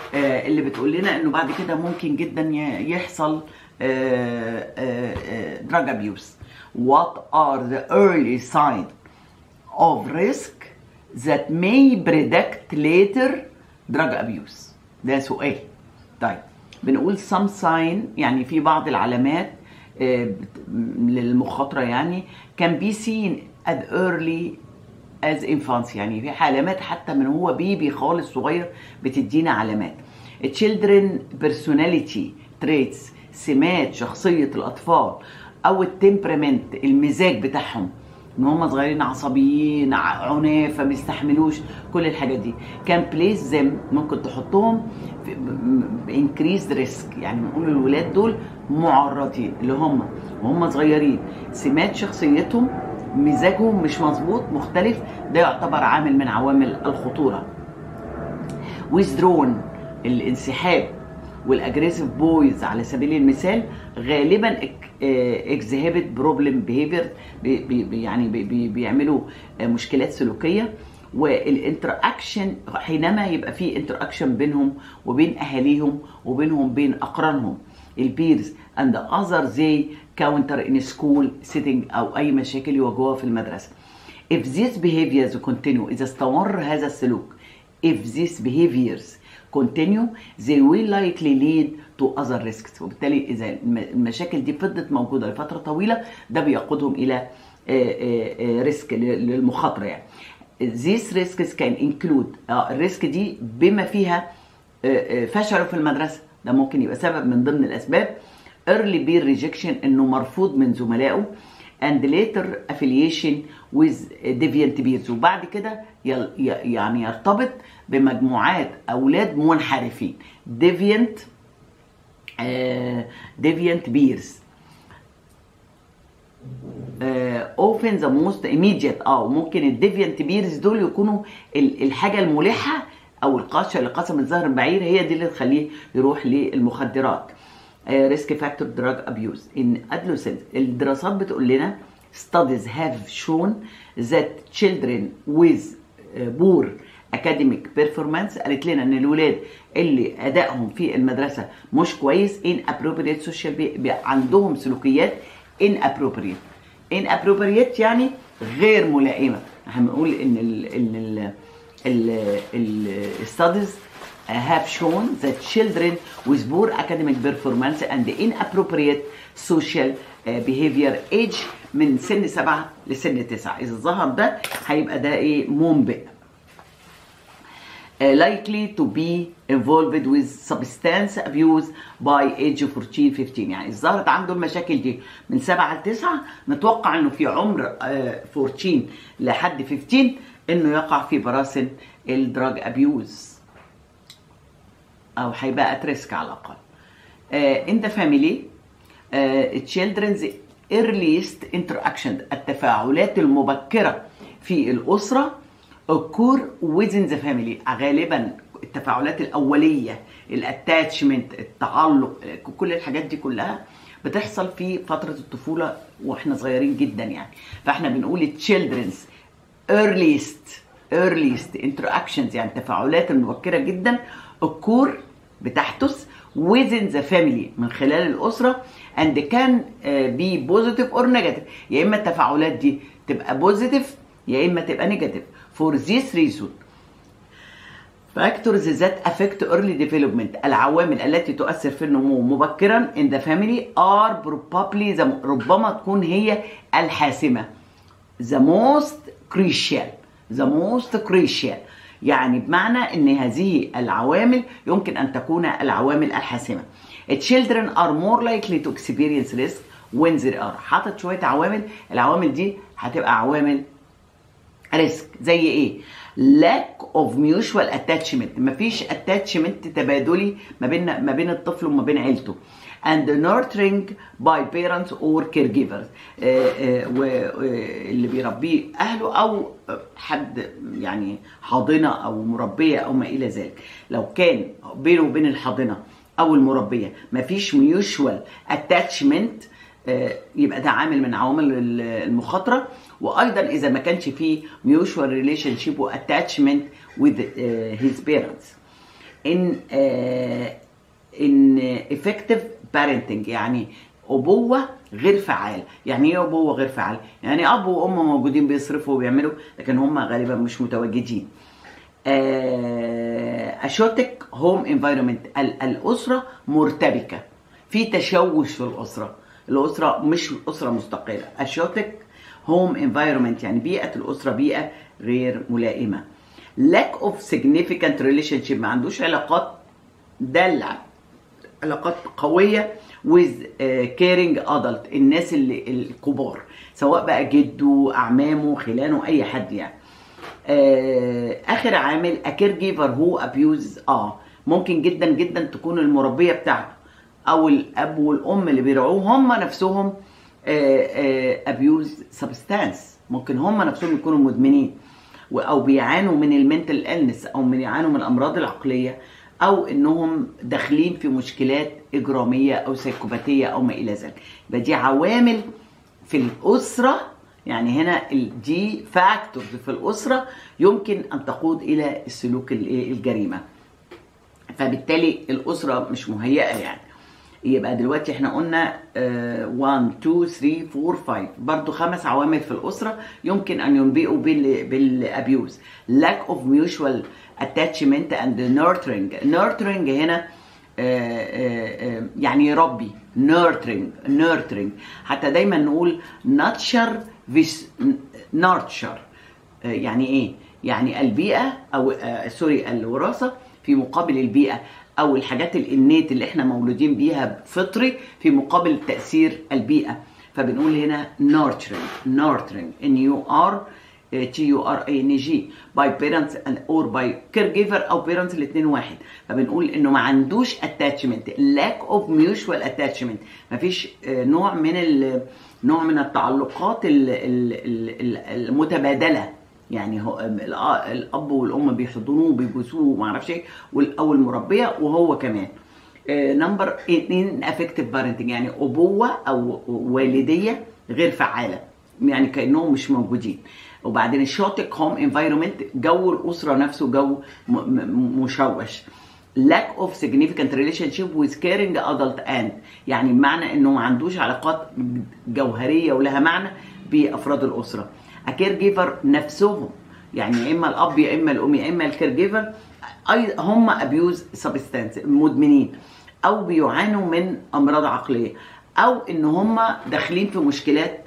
آه، اللي بتقول لنا انه بعد كده ممكن جدا ي- يحصل drug abuse what are the early signs of risk that may predict later drug abuse ده سؤال طيب بنقول some sign يعني في بعض العلامات آه، بت- للمخاطرة يعني can be seen as early as infancy يعني في علامات حتى من هو بيبي خالص صغير بتدينا علامات children personality traits سمات شخصية الأطفال أو التمبرمنت المزاج بتاعهم ان هم صغيرين عصبيين ع- عناف ما بيستحملوش كل الحاجات دي كان بليس زم ممكن تحطهم في انكريز ريسك يعني بنقول الولاد دول معرضين اللي هم وهم صغيرين سمات شخصيتهم مزاجهم مش مظبوط مختلف ده يعتبر عامل من عوامل الخطوره withdrawn الانسحاب والاجريسيف بويز على سبيل المثال غالبا اكزهبت بروبلم بيهيفير يعني بي- بي- بيعملوا آه، مشكلات سلوكيه والانتراكشن حينما يبقى في انتراكشن بينهم وبين اهاليهم وبينهم بين اقرانهم البيرز اند اذر زي كاونتر ان سكول سيتنج او اي مشاكل يواجهوها في المدرسه if these behaviors continue اذا استمر هذا السلوك if these behaviors continue they will likely lead to other risks وبالتالي اذا الم- المشاكل دي فضلت موجوده لفتره طويله ده بيقودهم الى ريسك للمخاطره يعني these risks can include آه، الريسك دي بما فيها آه، آه، فشله في المدرسه ده ممكن يبقى سبب من ضمن الاسباب early peer rejection انه مرفوض من زملائه and later affiliation with deviant peers وبعد كده يل- ي- يعني يرتبط بمجموعات اولاد منحرفين deviant آه deviant peers آه often the most immediate اه ممكن الديفيانت بيرز دول يكونوا ال- الحاجه الملحه او القشه اللي قسمت ظهر البعير هي دي اللي تخليه يروح للمخدرات ريسك فاكتور دراج ابيوز ان adolescents الدراسات بتقول لنا studies have shown that children with آه، poor academic performance قالت لنا ان الولاد اللي ادائهم في المدرسه مش كويس inappropriate social be- بي- عندهم سلوكيات inappropriate inappropriate يعني غير ملائمه احنا بنقول ان ال ان ال ال ال studies have shown that children with poor academic performance and inappropriate social behavior age من سن سبعة لسن تسعة إذا ظهر ده هيبقى ده إيه منبئ uh, likely to be involved with substance abuse by age 14 15 يعني إذا ظهرت عنده المشاكل دي من 7 ل 9 نتوقع انه في عمر آه، 14 لحد 15 انه يقع في براسن الدراج ابيوز او هيبقى ات ريسك على الاقل ان ذا فاميلي children's earliest interaction التفاعلات المبكره في الاسره occur within the family غالبا التفاعلات الاوليه الاتاتشمنت التعلق كل الحاجات دي كلها بتحصل في فتره الطفوله واحنا صغيرين جدا يعني فاحنا بنقول children's earliest earliest interactions يعني التفاعلات المبكره جدا occur بتحدث within the family من خلال الاسره and can uh, be positive or negative يا اما التفاعلات دي تبقى positive يا اما تبقى negative for this reason factors that affect early development العوامل التي تؤثر في النمو مبكرا in the family are probably the ربما تكون هي الحاسمه the most crucial the most crucial يعني بمعنى ان هذه العوامل يمكن ان تكون العوامل الحاسمه children are more likely to experience risk when they are حاطط شويه عوامل العوامل دي هتبقى عوامل ريسك زي ايه lack of mutual attachment مفيش attachment تبادلي ما بين ما بين الطفل وما بين عيلته and nurturing by parents or caregivers آه، آه، واللي بيربيه اهله او حد يعني حاضنه او مربيه او ما الى ذلك لو كان بينه وبين الحاضنه او المربيه مفيش mutual attachment آه، يبقى ده عامل من عوامل المخاطره وايضا اذا ما كانش فيه mutual relationship و attachment with آه، his parents ان ان افكتيف بارنتنج يعني ابوه غير فعال يعني ايه ابوه غير فعال يعني اب وام موجودين بيصرفوا وبيعملوا لكن هم غالبا مش متواجدين اشوتك هوم انفايرمنت الاسره مرتبكه في تشوش في الاسره الاسره مش اسره مستقره اشوتك هوم انفايرمنت يعني بيئه الاسره بيئه غير ملائمه lack of significant relationship ما عندوش علاقات دالة علاقات قوية with uh, caring adult الناس اللي الكبار سواء بقى جده أعمامه خلانه أي حد يعني آه آخر عامل a caregiver who abuse اه ممكن جدا جدا تكون المربية بتاعته أو الأب والأم اللي بيرعوه هم نفسهم ابيوز سبستانس ممكن هم نفسهم يكونوا مدمنين او بيعانوا من المنتل النس او من يعانوا من الامراض العقليه او انهم داخلين في مشكلات اجراميه او سيكوباتيه او ما الى ذلك يبقى دي عوامل في الاسره يعني هنا دي فاكتورز في الاسره يمكن ان تقود الى السلوك الجريمه فبالتالي الاسره مش مهيئه يعني يبقى دلوقتي احنا قلنا 1 2 3 4 5 برضو خمس عوامل في الاسره يمكن ان ينبئوا بالابيوز lack of mutual attachment and nurturing nurturing هنا يعني يربي nurturing nurturing حتى دايما نقول nurture with nurture يعني ايه يعني البيئه او سوري الوراثه في مقابل البيئه او الحاجات الانيت اللي احنا مولودين بيها فطري في مقابل تاثير البيئه فبنقول هنا nurturing nurturing n u r t u r a n g by parents and or by caregiver او parents الاثنين واحد فبنقول انه ما عندوش attachment lack of mutual attachment ما فيش نوع من نوع من التعلقات المتبادله يعني هو الاب والام بيحضنوه بيبوسوه ما اعرفش ايه او المربيه وهو كمان نمبر اثنين افكتيف بارنتنج يعني ابوه او والديه غير فعاله يعني كانهم مش موجودين وبعدين الشوتك هوم انفايرمنت جو الاسره نفسه جو مشوش lack of significant relationship with caring adult and يعني بمعنى انه ما عندوش علاقات جوهريه ولها معنى بافراد الاسره الكير جيفر نفسهم يعني يا اما الاب يا اما الام يا اما الكير جيفر هم ابيوز سبستانس مدمنين او بيعانوا من امراض عقليه او ان هم داخلين في مشكلات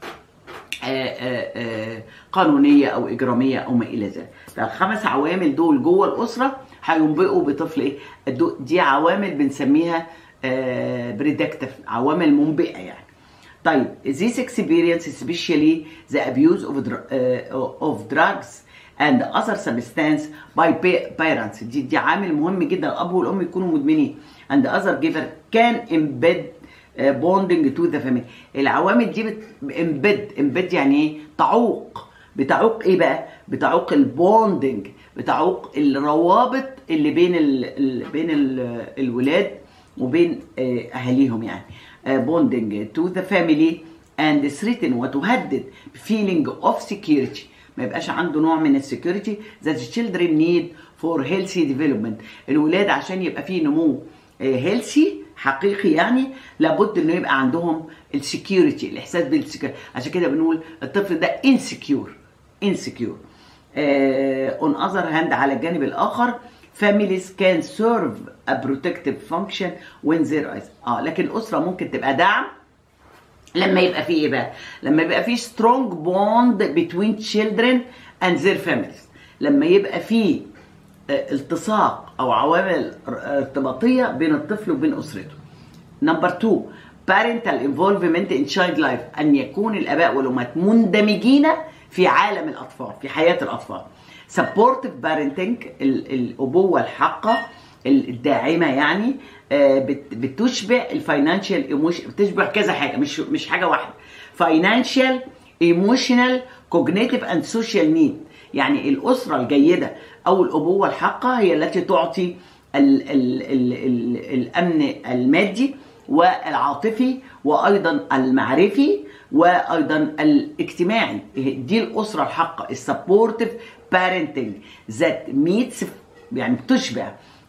قانونيه او اجراميه او ما الى ذلك فالخمس عوامل دول جوه الاسره هينبئوا بطفل ايه دي عوامل بنسميها بريدكتيف عوامل منبئه يعني طيب this experience especially the abuse of, uh, of drugs and other substance by parents دي, دي عامل مهم جدا الاب والام يكونوا مدمنين and other giver can embed uh, bonding to the family العوامل دي بت embed embed يعني ايه تعوق بتعوق ايه بقى بتعوق البوندنج بتعوق الروابط اللي بين ال, ال بين ال الولاد وبين اهاليهم يعني bonding to the family and threaten وتهدد feeling of security ما يبقاش عنده نوع من السكيورتي that the children need for healthy development الولاد عشان يبقى فيه نمو healthy حقيقي يعني لابد انه يبقى عندهم السكيورتي الاحساس بالسكيورتي عشان كده بنقول الطفل ده insecure insecure uh, on other hand على الجانب الاخر families can serve a protective function when there is اه لكن الاسره ممكن تبقى دعم لما يبقى في ايه بقى؟ لما يبقى في strong bond between children and their families لما يبقى في التصاق او عوامل ارتباطيه بين الطفل وبين اسرته. نمبر 2 parental involvement in child life ان يكون الاباء والامهات مندمجين في عالم الاطفال في حياه الاطفال. supportive parenting الابوه الحقه الداعمه يعني بتشبع الفاينانشال ايموشن بتشبع كذا حاجه مش مش حاجه واحده فاينانشال ايموشنال كوجنيتيف اند سوشيال نيد يعني الاسره الجيده او الابوه الحقه هي التي تعطي ال ال ال ال الامن المادي والعاطفي وايضا المعرفي وايضا الاجتماعي دي الاسره الحقه السبورتيف بارنتنج ذات ميتس يعني بتشبع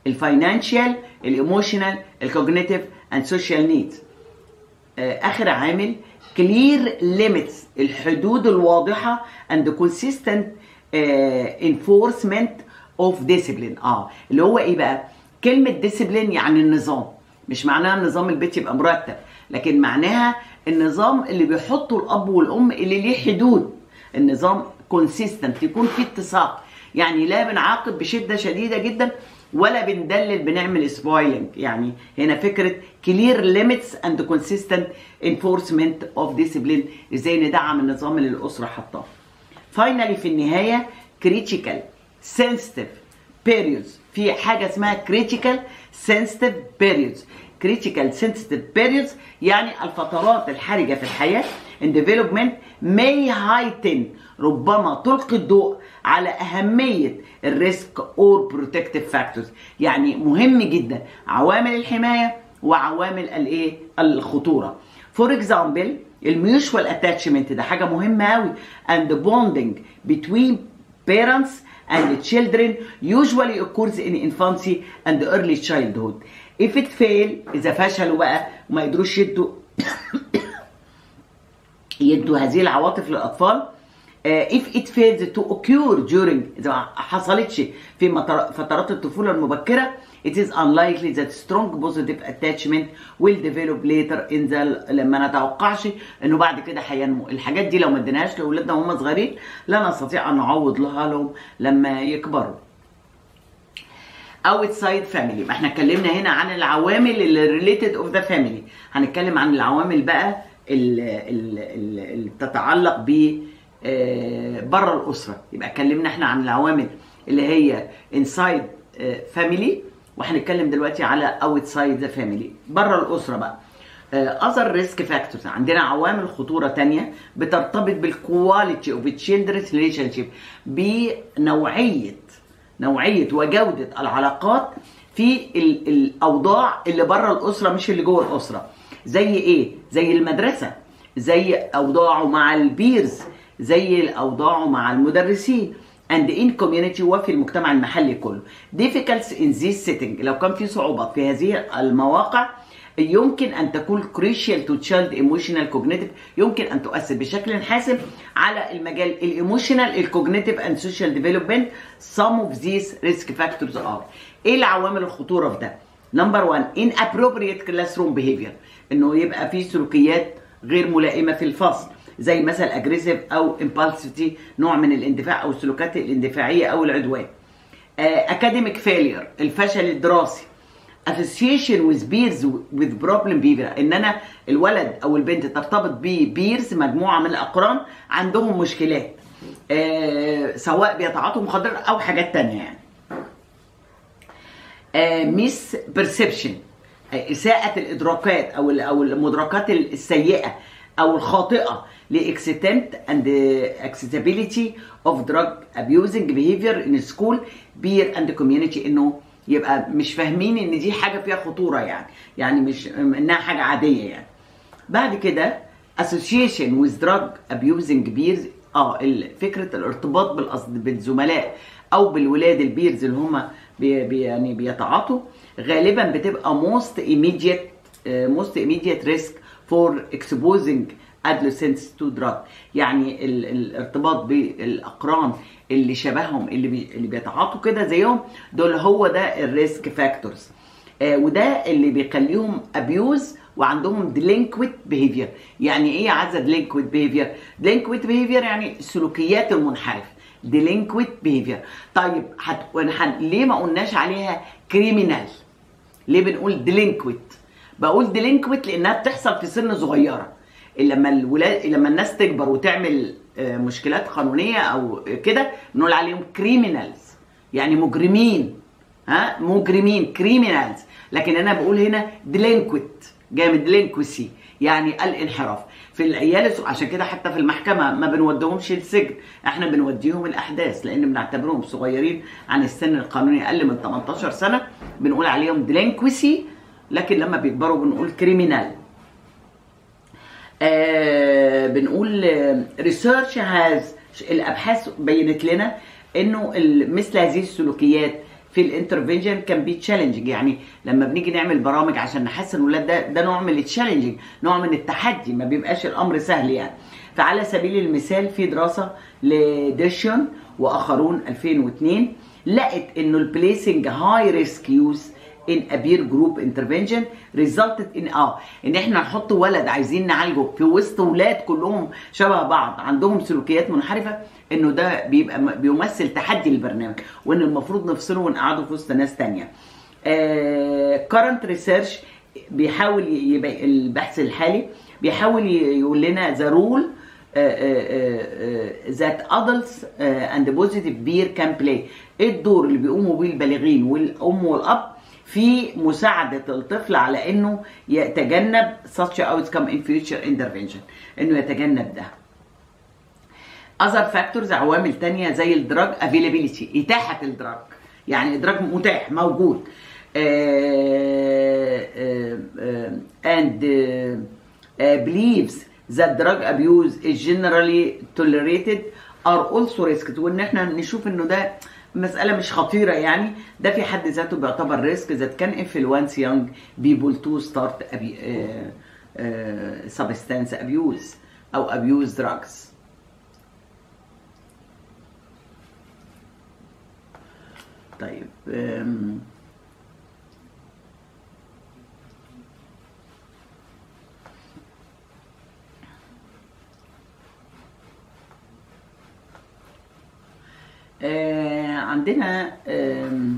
الفاينانشال الايموشنال الكوجنيتيف اند سوشيال نيدز اخر عامل كلير ليميتس الحدود الواضحه اند كونسيستنت انفورسمنت اوف ديسيبلين اه اللي هو ايه بقى كلمه ديسيبلين يعني النظام مش معناها النظام البيت يبقى مرتب لكن معناها النظام اللي بيحطه الاب والام اللي ليه حدود النظام كونسيستنت يكون فيه اتساق يعني لا بنعاقب بشده شديده جدا ولا بندلل بنعمل سبويلنج يعني هنا فكره كلير ليميتس اند كونسيستنت انفورسمنت اوف ديسيبلين ازاي ندعم النظام اللي الاسره حطاه فاينلي في النهايه كريتيكال سنسيتيف بيريودز في حاجه اسمها كريتيكال سنسيتيف بيريودز كريتيكال سنسيتيف بيريودز يعني الفترات الحرجه في الحياه in development may heighten ربما تلقي الضوء على أهمية الريسك اور بروتكتيف فاكتورز يعني مهم جدا عوامل الحماية وعوامل الايه الخطورة فور اكزامبل الميوشوال اتاتشمنت ده حاجة مهمة قوي and the bonding between parents and children usually occurs in infancy and early childhood if it fail إذا فشلوا بقى وما يقدروش يدوا يدوا هذه العواطف للاطفال uh, if it fails to occur during اذا ما حصلتش في مطر- فترات الطفوله المبكره it is unlikely that strong positive attachment will develop later in the لما نتوقعش انه بعد كده هينمو الحاجات دي لو ما اديناهاش لاولادنا وهم صغيرين لا نستطيع ان نعوض لها لهم لما يكبروا outside family ما احنا اتكلمنا هنا عن العوامل اللي related of the family هنتكلم عن العوامل بقى اللي, اللي بتتعلق ب بره الاسره يبقى اتكلمنا احنا عن العوامل اللي هي inside family وهنتكلم دلوقتي على outside the family بره الاسره بقى اذر ريسك فاكتورز عندنا عوامل خطوره تانية بترتبط بالكواليتي اوف تشيلدرنز ريليشن شيب بنوعيه نوعيه وجوده العلاقات في ال- الاوضاع اللي بره الاسره مش اللي جوه الاسره زي ايه زي المدرسه زي اوضاعه مع البيرز زي اوضاعه مع المدرسين and in community وفي المجتمع المحلي كله difficulties in this setting لو كان في صعوبات في هذه المواقع يمكن ان تكون crucial to child emotional cognitive يمكن ان تؤثر بشكل حاسم على المجال الايموشنال الكوجنيتيف and social development some of these risk factors are ايه العوامل الخطوره في ده نمبر 1 inappropriate classroom behavior انه يبقى في سلوكيات غير ملائمه في الفصل زي مثلا اجريسيف او impulsivity نوع من الاندفاع او السلوكات الاندفاعيه او العدوان اكاديميك فيلير الفشل الدراسي association with peers with problem behavior ان انا الولد او البنت ترتبط ببيرز مجموعه من الاقران عندهم مشكلات آه سواء بيتعاطوا مخدرات او حاجات تانية يعني ميس بيرسبشن اساءة الادراكات او او المدركات السيئة او الخاطئة لاكستنت اند accessibility of drug abusing behavior in school peer and community انه يبقى مش فاهمين ان دي حاجة فيها خطورة يعني يعني مش انها حاجة عادية يعني بعد كده association with drug abusing peers اه ال- فكرة الارتباط بالأصد بالزملاء او بالولاد البيرز اللي هم بي بي يعني بيتعاطوا غالبا بتبقى most immediate uh, most immediate risk for exposing adolescents to drug يعني ال الارتباط بالاقران اللي شبههم اللي بي اللي بيتعاطوا كده زيهم دول هو ده الريسك فاكتورز آه وده اللي بيخليهم ابيوز وعندهم delinquent behavior يعني ايه يا عزه delinquent behavior delinquent behavior يعني السلوكيات المنحرفه delinquent behavior طيب هت... هن... ليه ما قلناش عليها criminal ليه بنقول delinquent بقول delinquent لانها بتحصل في سن صغيره لما الولاد لما الناس تكبر وتعمل آه، مشكلات قانونيه او كده بنقول عليهم criminals يعني مجرمين ها مجرمين criminals لكن انا بقول هنا delinquent جاي من delinquency يعني الانحراف في العيال الصغ- عشان كده حتى في المحكمه ما بنوديهمش السجن احنا بنوديهم الاحداث لان بنعتبرهم صغيرين عن السن القانوني اقل من 18 سنه بنقول عليهم delinquency لكن لما بيكبروا بنقول criminal آه بنقول ريسيرش هاز الابحاث بينت لنا انه ال- مثل هذه السلوكيات في الانترفنشن كان بي تشالنجنج يعني لما بنيجي نعمل برامج عشان نحسن الولاد ده ده نوع من التشالنجنج نوع من التحدي ما بيبقاش الامر سهل يعني فعلى سبيل المثال في دراسه لديشيون واخرون 2002 لقت انه البليسنج هاي ريسك يوز ان ابير جروب انترفنشن ريزلتد ان اه ان احنا نحط ولد عايزين نعالجه في وسط ولاد كلهم شبه بعض عندهم سلوكيات منحرفه انه ده بيبقى م- بيمثل تحدي للبرنامج وان المفروض نفصله ونقعده في وسط ناس تانية كارنت ريسيرش بيحاول يبقى البحث الحالي بيحاول ي- يقول لنا ذا رول ذات adults اند بوزيتيف بير كان بلاي ايه الدور اللي بيقوموا بيه البالغين والام والاب في مساعدة الطفل على انه يتجنب such outcome in future intervention انه يتجنب ده اذر فاكتورز عوامل تانية زي الدراج افيلابيلتي اتاحه الدراج يعني الدراج متاح موجود and believes that drug abuse is generally tolerated are also risked وان احنا نشوف انه ده مسألة مش خطيرة يعني ده في حد ذاته بيعتبر ريسك that can influence young people to start abi- uh, uh, substance abuse أو abuse drugs. طيب أم، آه، عندنا آم،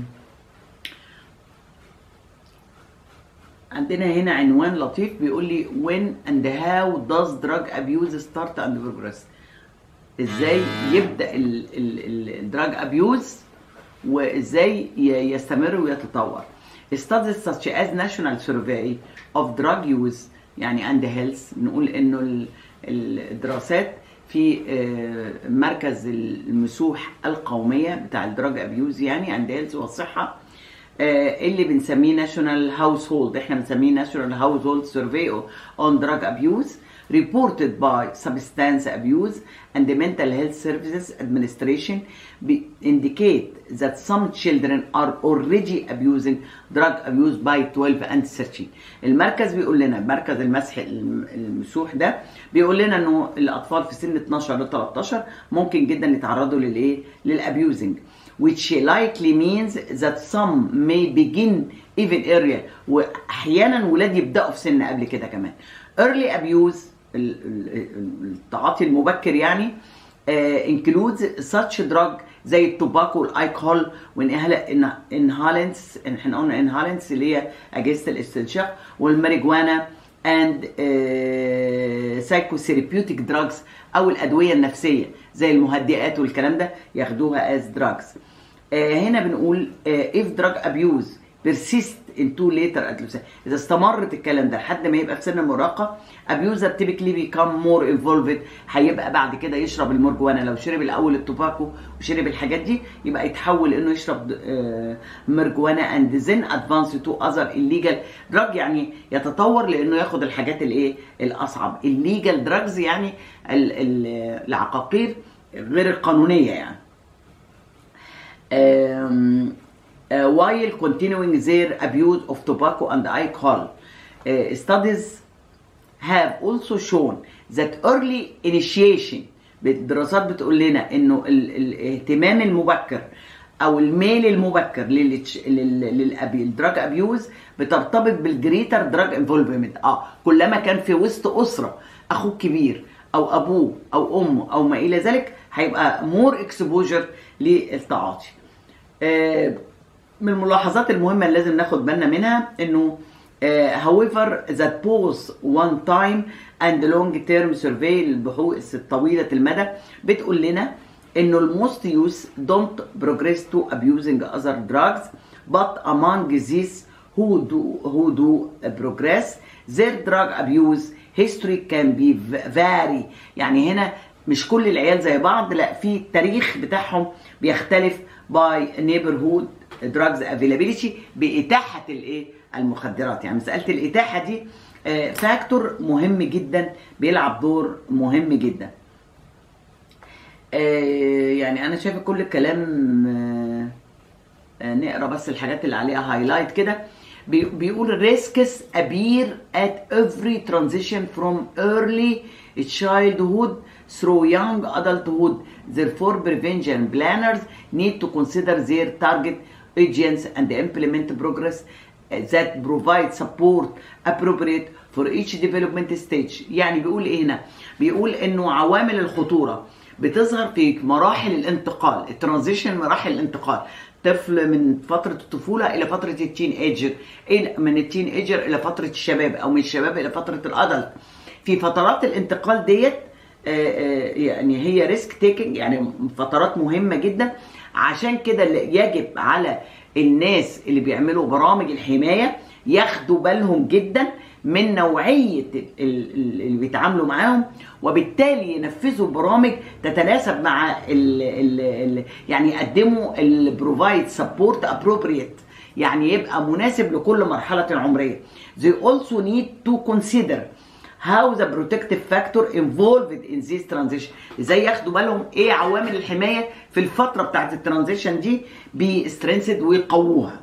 عندنا هنا عنوان لطيف بيقول لي when and how does drug abuse start and progress ازاي يبدا الدراج ابيوز وازاي ي- يستمر ويتطور studies such as national survey of drug use يعني and health نقول انه ال- الدراسات في آه، مركز المسوح القوميه بتاع الدراج ابيوز يعني اند هيلث والصحه آه، اللي بنسميه ناشونال هاوس هولد احنا بنسميه ناشونال هاوس هولد سيرفي اون دراج ابيوز reported by substance abuse and the mental health services administration be- indicate that some children are already abusing drug abuse by 12 and 13 المركز بيقول لنا مركز المسح الم- المسوح ده بيقول لنا انه الاطفال في سن 12 ل 13 ممكن جدا يتعرضوا للايه للابيوزنج which likely means that some may begin even earlier واحيانا ولاد يبداوا في سن قبل كده كمان early abuse ال- ال- التعاطي المبكر يعني uh, includes such drug زي التوباكو والالكحول والانهالنس احنا قلنا انهالنس اللي هي اجهزه الاستنشاق والماريجوانا and psychotherapeutic drugs او الادويه النفسيه زي المهدئات والكلام ده ياخدوها as drugs آه، هنا بنقول آه، if drug abuse persist into later adolescence اذا استمرت الكلام ده لحد ما يبقى في سن المراهقه abuser typically become more involved هيبقى بعد كده يشرب المرجوانا لو شرب الاول التوباكو وشرب الحاجات دي يبقى يتحول انه يشرب آه، مرجوانا and then advance to other illegal drug يعني يتطور لانه ياخد الحاجات الايه الاصعب illegal drugs يعني ال- ال- العقاقير غير القانونيه يعني um, uh, while continuing their abuse of tobacco and alcohol. Uh, studies have also shown that early initiation الدراسات بتقول لنا انه ال- الاهتمام المبكر او الميل المبكر للدراج ابيوز بترتبط بالجريتر دراج انفولفمنت اه كلما كان في وسط اسره اخوه كبير او ابوه او امه او ما الى ذلك هيبقى مور اكسبوجر للتعاطي آه، من الملاحظات المهمة اللي لازم ناخد بالنا منها انه آه، however that both one time and long term survey البحوث الطويلة المدى بتقول لنا انه الموست يوز don't progress to abusing other drugs but among these who do who do progress their drug abuse history can be vary يعني هنا مش كل العيال زي بعض لا في التاريخ بتاعهم بيختلف باي neighborhood drugs availability بإتاحة الايه المخدرات يعني مسألة الإتاحة دي فاكتور مهم جدا بيلعب دور مهم جدا آه، يعني انا شايفه كل الكلام آه، آه، نقرا بس الحاجات اللي عليها هايلايت كده بي- بيقول risks appear at every transition from early childhood through young adulthood therefore prevention planners need to consider their target audience and implement progress that provide support appropriate for each development stage يعني بيقول ايه هنا بيقول انه عوامل الخطوره بتظهر في مراحل الانتقال الترانزيشن مراحل الانتقال طفل من فترة الطفولة إلى فترة التين ايجر إلى من التين ايجر إلى فترة الشباب أو من الشباب إلى فترة الأدلت في فترات الانتقال ديت آه، آه، يعني هي ريسك تيكنج يعني فترات مهمة جدا عشان كده اللي يجب على الناس اللي بيعملوا برامج الحماية ياخدوا بالهم جدا من نوعية ال- ال- اللي بيتعاملوا معاهم وبالتالي ينفذوا برامج تتناسب مع ال ال ال يعني يقدموا البروفايد سبورت ابروبريت يعني يبقى مناسب لكل مرحلة عمرية. They also need to consider how the protective factor involved in this transition ازاي ياخدوا بالهم ايه عوامل الحمايه في الفتره بتاعت الترانزيشن دي بيسترنسد ويقووها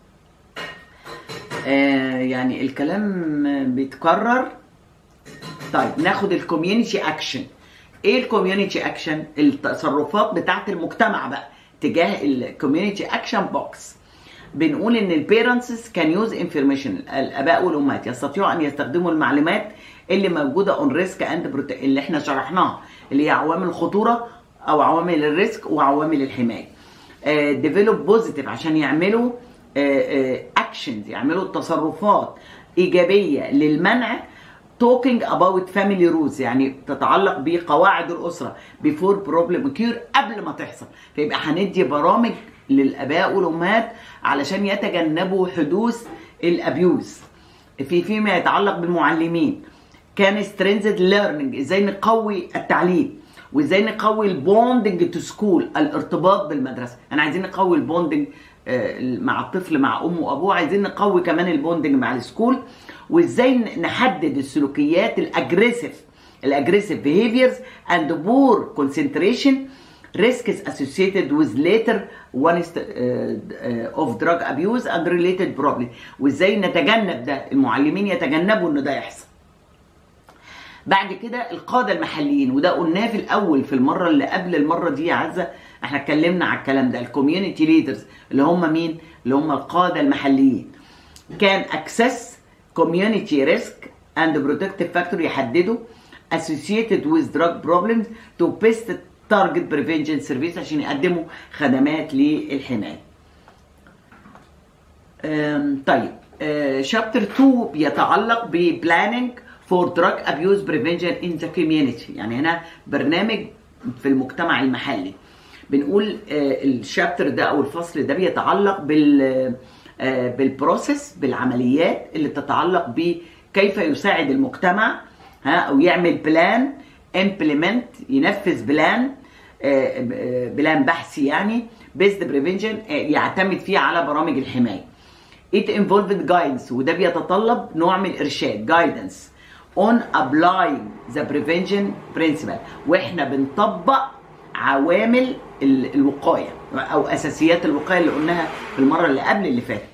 آه يعني الكلام بيتكرر طيب ناخد الكوميونتي اكشن ايه الكوميونتي اكشن التصرفات بتاعت المجتمع بقى تجاه الكوميونتي اكشن بوكس بنقول ان البيرنتس كان يوز انفورميشن الاباء والامهات يستطيعوا ان يستخدموا المعلومات اللي موجوده اون ريسك اند اللي احنا شرحناها اللي هي عوامل الخطوره او عوامل الريسك وعوامل الحمايه ديفلوب بوزيتيف عشان يعملوا اكشنز يعملوا تصرفات ايجابيه للمنع talking about family rules يعني تتعلق بقواعد الاسره before problem occur قبل ما تحصل فيبقى هندي برامج للاباء والامهات علشان يتجنبوا حدوث الابيوز في فيما يتعلق بالمعلمين كان سترينزد ليرنينج ازاي نقوي التعليم وازاي نقوي البوندنج تو سكول الارتباط بالمدرسه انا عايزين نقوي البوندنج آه، مع الطفل مع امه وابوه عايزين نقوي كمان البوندنج مع السكول وازاي نحدد السلوكيات الاجريسيف الاجريسيف behaviors and poor concentration risks associated with later one is, uh, uh, of drug abuse and related problem وازاي نتجنب ده المعلمين يتجنبوا ان ده يحصل بعد كده القاده المحليين وده قلناه في الاول في المره اللي قبل المره دي يا عزه احنا اتكلمنا على الكلام ده الكوميونتي ليدرز اللي هم مين اللي هم القاده المحليين كان اكسس كوميونتي ريسك اند بروتكتيف فاكتور يحددوا associated with drug problems to best target prevention service عشان يقدموا خدمات للحمايه أم، طيب شابتر 2 بيتعلق ببلاننج فور دراج ابيوز بريفنشن ان ذا كوميونتي يعني هنا برنامج في المجتمع المحلي بنقول الشابتر ده او الفصل ده بيتعلق بال آه، بالبروسيس بالعمليات اللي تتعلق بكيف يساعد المجتمع ها او يعمل بلان امبلمنت ينفذ بلان آه، آه، بلان بحثي يعني بيزد بريفنشن يعتمد فيه على برامج الحمايه it involved guidance وده بيتطلب نوع من الارشاد guidance on applying the prevention principle واحنا بنطبق عوامل ال- الوقايه او اساسيات الوقايه اللي قلناها في المره اللي قبل اللي فاتت